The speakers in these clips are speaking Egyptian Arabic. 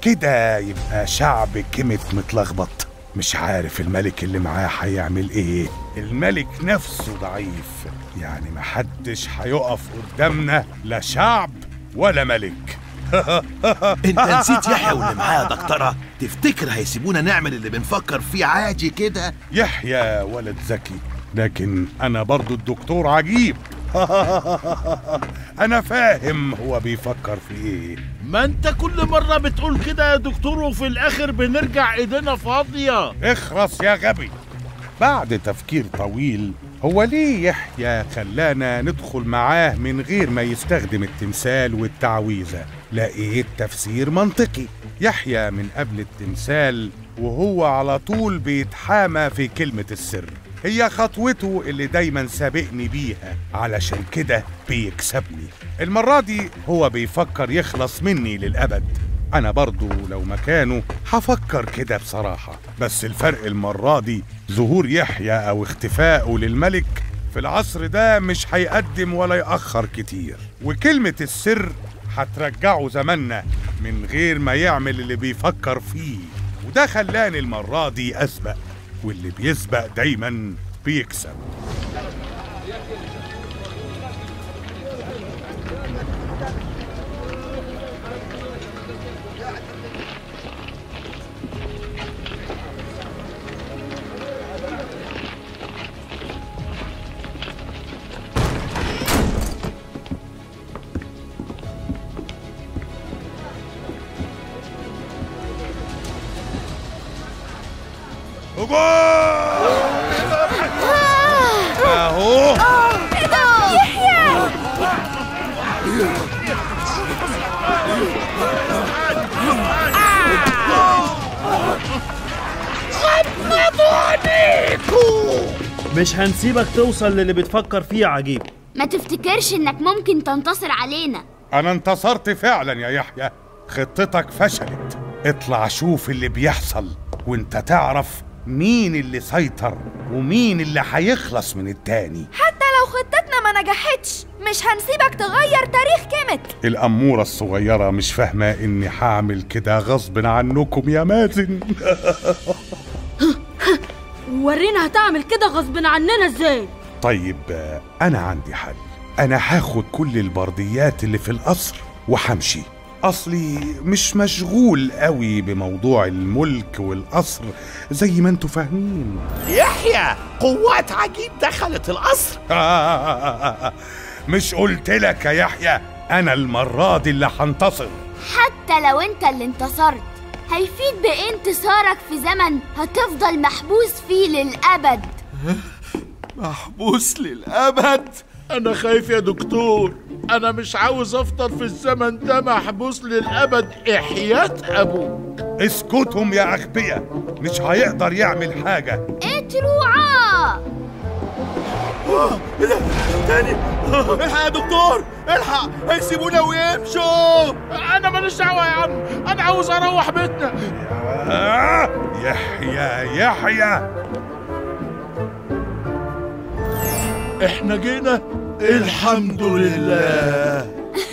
كده يبقى شعب كمت متلخبط مش عارف الملك اللي معاه هيعمل ايه الملك نفسه ضعيف يعني محدش هيقف قدامنا لا شعب ولا ملك انت نسيت يحيى واللي معاه يا دكتورة تفتكر هيسيبونا نعمل اللي بنفكر فيه عادي كده يحيى ولد ذكي لكن انا برضو الدكتور عجيب انا فاهم هو بيفكر في ايه ما انت كل مرة بتقول كده يا دكتور وفي الاخر بنرجع ايدينا فاضية اخرس يا غبي بعد تفكير طويل هو ليه يحيى خلانا ندخل معاه من غير ما يستخدم التمثال والتعويذة لقيت تفسير منطقي يحيى من قبل التمثال وهو على طول بيتحامى في كلمة السر هي خطوته اللي دايما سابقني بيها علشان كده بيكسبني المرة دي هو بيفكر يخلص مني للأبد أنا برضو لو مكانه هفكر كده بصراحة بس الفرق المرة دي ظهور يحيى أو اختفائه للملك في العصر ده مش هيقدم ولا يأخر كتير وكلمة السر هترجعه زماننا من غير ما يعمل اللي بيفكر فيه وده خلاني المرة دي أسبق واللي بيسبق دايما بيكسب اهو يحيى مش هنسيبك توصل للي بتفكر فيه يا عجيب ما تفتكرش انك ممكن تنتصر علينا أنا انتصرت فعلا يا يحيى خطتك فشلت اطلع شوف اللي بيحصل وانت تعرف مين اللي سيطر ومين اللي هيخلص من التاني حتى لو خطتنا ما نجحتش مش هنسيبك تغير تاريخ كيمت الأمورة الصغيرة مش فاهمة إني هعمل كده غصب عنكم يا مازن ورينا هتعمل كده غصب عننا ازاي طيب آه، أنا عندي حل أنا هاخد كل البرديات اللي في القصر وهمشي أصلي مش مشغول قوي بموضوع الملك والقصر زي ما انتوا فاهمين يحيى قوات عجيب دخلت القصر مش قلت لك يا يحيى أنا المرة دي اللي هنتصر حتى لو انت اللي انتصرت هيفيد بايه انتصارك في زمن هتفضل محبوس فيه للأبد محبوس للأبد انا خايف يا دكتور انا مش عاوز افضل في الزمن ده محبوس للابد احياء ابوك اسكتهم يا أغبياء مش هيقدر يعمل حاجة اتروعا تاني الحق يا دكتور الحق هيسيبونا ويمشوا انا ماليش دعوه يا عم انا عاوز اروح بيتنا آه يحيى يحيى احنا جينا الحمد لله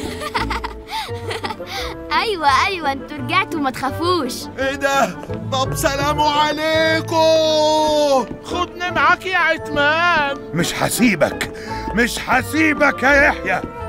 ايوه ايوه انتوا رجعتوا ما تخافوش ايه ده طب سلام عليكم خدني معاك يا عتمان مش هسيبك مش هسيبك يا يحيى